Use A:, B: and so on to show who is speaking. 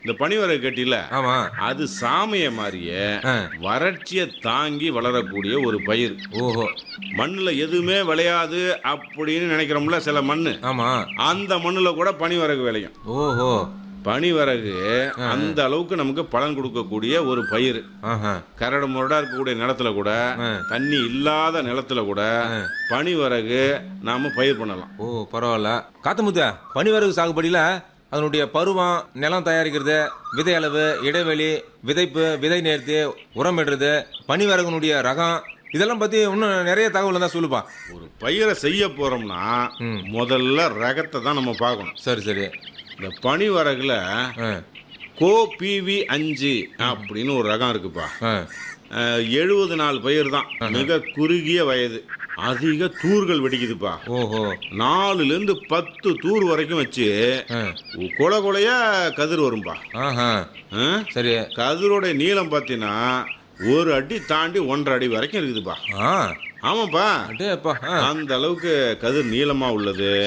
A: இந்த பனிவரகு கட்டில
B: ஆமா
A: அது சாமைய மாதிரியே
B: ஆ.
A: வறட்சியை தாங்கி வளரக்கூடிய ஒரு பயிர்
B: ஓஹோ
A: மண்ணுல எதுவுமே விளையாது அப்படின்னு நினைக்கிறோம்ல சில மண்ணு
B: ஆமா
A: அந்த மண்ணுல கூட பனிவரகு விளையும்
B: ஓஹோ
A: பனிவரகு அந்த அளவுக்கு நமக்கு பலன் கொடுக்கக்கூடிய ஒரு பயிர்
B: ஆஹா
A: கரடு முரடா இருக்கக்கூடிய நிலத்துல கூட தண்ணி இல்லாத நிலத்துல கூட பனிவரகு நாம பயிர் பண்ணலாம்
B: ஓ பரவாயில்ல காத்தமுத்த பனிவரகு சாகுபடியில அதனுடைய பருவம் நிலம் தயாரிக்கிறது விதை அளவு இடைவெளி விதைப்பு விதை நேர்த்தி உரமிடுறது பனிவரகுனுடைய ரகம் இதெல்லாம் பத்தி இன்னும் நிறைய தகவல் தான் சொல்லுப்பா
A: ஒரு பயிரை செய்ய போறோம்னா முதல்ல ரகத்தை தான் நம்ம பார்க்கணும்
B: சரி சரி
A: இந்த பனிவரகுல
B: ஆ,
A: கோ பிவி அஞ்சு அப்படின்னு ஒரு ரகம் இருக்குப்பா
B: ஆ,
A: எழுபது நாள் பயிர் தான் மிக குறுகிய வயது அதிக தூர்கள் வெடிக்குதுப்பா
B: ஓஹோ
A: நாலுல இருந்து பத்து தூர் வரைக்கும் வச்சு
B: ஆ,
A: கொலை கொலையா கதிர் வரும்பா
B: ஆஹா
A: ஆ?
B: சரி
A: கதிரோட நீளம் பார்த்தீங்கன்னா ஒரு அடி தாண்டி ஒன்றரை அடி வரைக்கும் இருக்குதுப்பா
B: ஆ
A: ஆமாப்பா
B: அடே அப்பா ஆ
A: அந்த அளவுக்கு கதிர் நீளமா உள்ளது